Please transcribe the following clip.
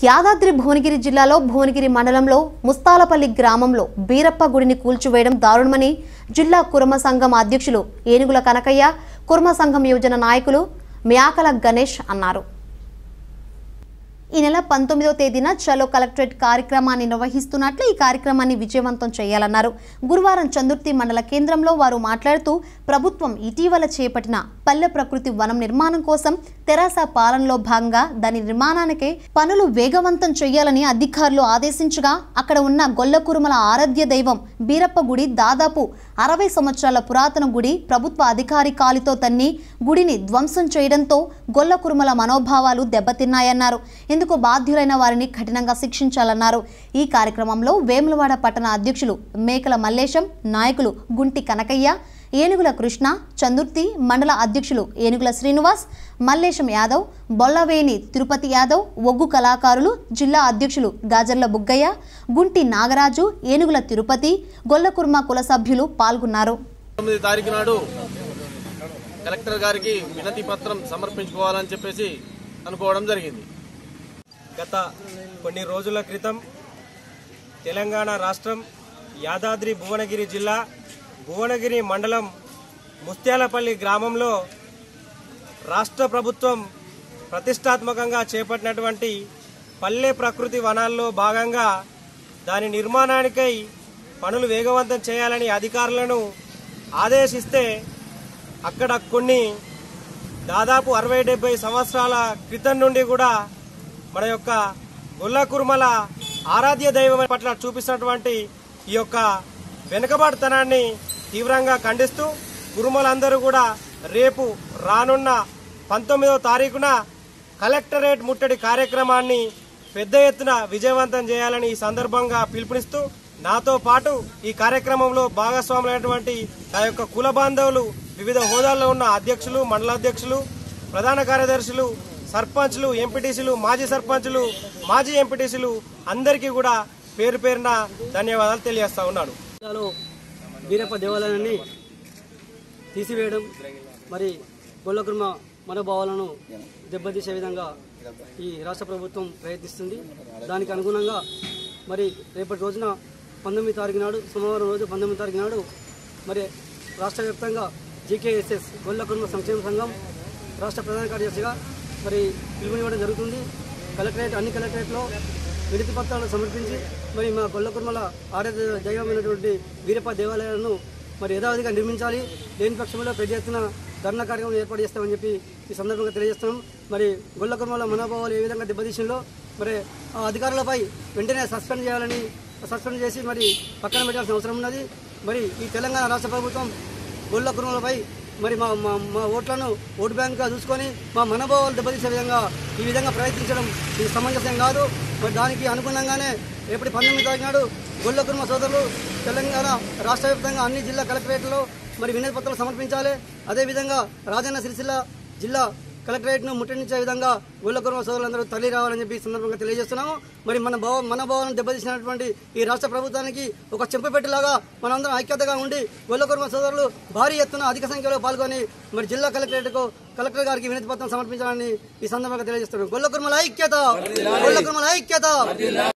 యాదాద్రి భువనగిరి జిల్లాలో భువనగిరి మండలంలో ముస్తాలపల్లి గ్రామంలో బీరప్ప గుడిని కూల్చివేయడం దారుణమని జిల్లా కుర్మ సంఘం అధ్యక్షులు ఏనుగుల కనకయ్య కుర్మ సంఘం యోజన నాయకులు మ్యాకల గణేష్ అన్నారు ఈ నెల పంతొమ్మిదో తేదీన చలో కలెక్టరేట్ కార్యక్రమాన్ని నిర్వహిస్తున్నట్లు ఈ కార్యక్రమాన్ని విజయవంతం చేయాలన్నారు గురువారం చందుర్తి మండల కేంద్రంలో వారు మాట్లాడుతూ ప్రభుత్వం ఇటీవల చేపట్టిన పల్లె ప్రకృతి వనం నిర్మాణం కోసం తెరాస పాలనలో భాగంగా దాని నిర్మాణానికి పనులు వేగవంతం చేయాలని అధికారులు ఆదేశించగా అక్కడ ఉన్న గొల్లకురుమల ఆరాధ్య దైవం బీరప్ప గుడి దాదాపు అరవై సంవత్సరాల పురాతన గుడి ప్రభుత్వ అధికారి కాలితో తన్ని గుడిని ధ్వంసం చేయడంతో గొల్లకురుమల మనోభావాలు దెబ్బతిన్నాయన్నారు ఇందుకు బాధ్యులైన వారిని కఠినంగా శిక్షించాలన్నారు ఈ కార్యక్రమంలో వేములవాడ పట్టణ అధ్యక్షులు మేకల మల్లేశం నాయకులు గుంటి కనకయ్య ఏనుగుల కృష్ణ చందుర్తి మండల అధ్యక్షులు ఏనుగుల శ్రీనివాస్ మల్లేశం యాదవ్ బొల్లవేని తిరుపతి యాదవ్ ఒగ్గు కళాకారులు జిల్లా అధ్యక్షులు గాజర్ల బుగ్గయ్య గుంటి నాగరాజు ఏనుగుల తిరుపతి గొల్లకుర్మ కుల సభ్యులు పాల్గొన్నారు తొమ్మిది తారీఖు నాడు కలెక్టర్ గారికి వినతి పత్రం సమర్పించుకోవాలని చెప్పేసి అనుకోవడం జరిగింది గత కొన్ని రోజుల క్రితం తెలంగాణ రాష్ట్రం యాదాద్రి భువనగిరి జిల్లా భువనగిరి మండలం ముత్యాలపల్లి గ్రామంలో రాష్ట్ర ప్రభుత్వం ప్రతిష్టాత్మకంగా చేపట్టినటువంటి పల్లె ప్రకృతి వనాల్లో భాగంగా దాని నిర్మాణానికై పనులు వేగవంతం చేయాలని అధికారులను ఆదేశిస్తే అక్కడ కొన్ని దాదాపు అరవై డెబ్బై సంవత్సరాల క్రితం నుండి కూడా మన యొక్క గొల్ల కుర్మల ఆరాధ్య దైవం పట్ల చూపిస్తున్నటువంటి ఈ యొక్క వెనుకబాటుతనాన్ని తీవ్రంగా ఖండిస్తూ కురుమలందరూ కూడా రేపు రానున్న పంతొమ్మిదవ తారీఖున కలెక్టరేట్ ముట్టడి కార్యక్రమాన్ని పెద్ద ఎత్తున విజయవంతం చేయాలని ఈ సందర్భంగా పిలుపునిస్తూ నాతో పాటు ఈ కార్యక్రమంలో భాగస్వాములైనటువంటి నా యొక్క కుల బాంధవులు వివిధ హోదాల్లో ఉన్న అధ్యక్షులు మండలాధ్యక్షులు ప్రధాన కార్యదర్శులు సర్పంచ్లు ఎంపీటీసీలు మాజీ సర్పంచ్లు మాజీ ఎంపీటీసీలు అందరికీ కూడా పేరు పేరున ధన్యవాదాలు తెలియజేస్తా ఉన్నాను జిల్లాలో బీరప్ప దేవాలయాన్ని తీసివేయడం మరి గొల్లకుర్మ మనోభావాలను దెబ్బతీసే విధంగా ఈ రాష్ట్ర ప్రభుత్వం ప్రయత్నిస్తుంది దానికి అనుగుణంగా మరి రేపటి రోజున పంతొమ్మిది తారీఖు నాడు సోమవారం రోజు పంతొమ్మిది తారీఖు నాడు మరి రాష్ట్ర వ్యాప్తంగా జీకేఎస్ఎస్ గొల్లకుర్మ సంక్షేమ సంఘం రాష్ట్ర ప్రధాన కార్యదర్శిగా మరి పిలుపునివ్వడం జరుగుతుంది కలెక్టరేట్ అన్ని కలెక్టరేట్లో వినతి పత్రాలు సమర్పించి మరి మా గొల్లకుర్మల ఆరాధ్య దైవమైనటువంటి వీరప్ప దేవాలయాలను మరి యథావిధిగా నిర్మించాలి లేని పక్షంలో పెద్ద ఎత్తున ధర్నా కార్యక్రమం ఏర్పాటు చేస్తామని చెప్పి ఈ సందర్భంగా తెలియజేస్తున్నాం మరి గొల్లకుర్మల మనోభావాలు ఏ విధంగా దెబ్బతీసిందో మరి ఆ అధికారులపై వెంటనే సస్పెండ్ చేయాలని సస్పెండ్ చేసి మరి పక్కన పెట్టాల్సిన అవసరం ఉన్నది మరి ఈ తెలంగాణ రాష్ట్ర ప్రభుత్వం గొల్ల కుటుంబాలపై మరి మా మా మా ఓట్లను ఓటు బ్యాంక్గా చూసుకొని మా మనోభావాలు దెబ్బతీసే విధంగా ఈ విధంగా ప్రయత్నించడం ఇది సమంజసం కాదు మరి దానికి అనుగుణంగానే రేపటి పంతొమ్మిది తారీఖు నాడు గొల్ల కుటుంబ సోదరులు తెలంగాణ రాష్ట్ర వ్యాప్తంగా అన్ని జిల్లా కలెక్టరేట్లో మరి వినతి పత్రాలు సమర్పించాలి అదేవిధంగా రాజన్న సిరిసిల్ల జిల్లా కలెక్టరేట్ను ముట్టడించే విధంగా గొల్లకుర్మ సోదరులందరూ తరలి రావాలని చెప్పి ఈ సందర్భంగా తెలియజేస్తున్నాము మరి మన భావ మన భావాలను దెబ్బతీసినటువంటి ఈ రాష్ట్ర ప్రభుత్వానికి ఒక చెంపపెట్టేలాగా మనందరం ఐక్యతగా ఉండి గొల్లకుర్మ సోదరులు భారీ ఎత్తున అధిక సంఖ్యలో పాల్గొని మరి జిల్లా కలెక్టరేట్కు కలెక్టర్ గారికి వినతి పత్రం సమర్పించాలని ఈ సందర్భంగా తెలియజేస్తున్నాం గొల్లకుర్మల ఐక్యత గొల్లకుర్మల ఐక్యత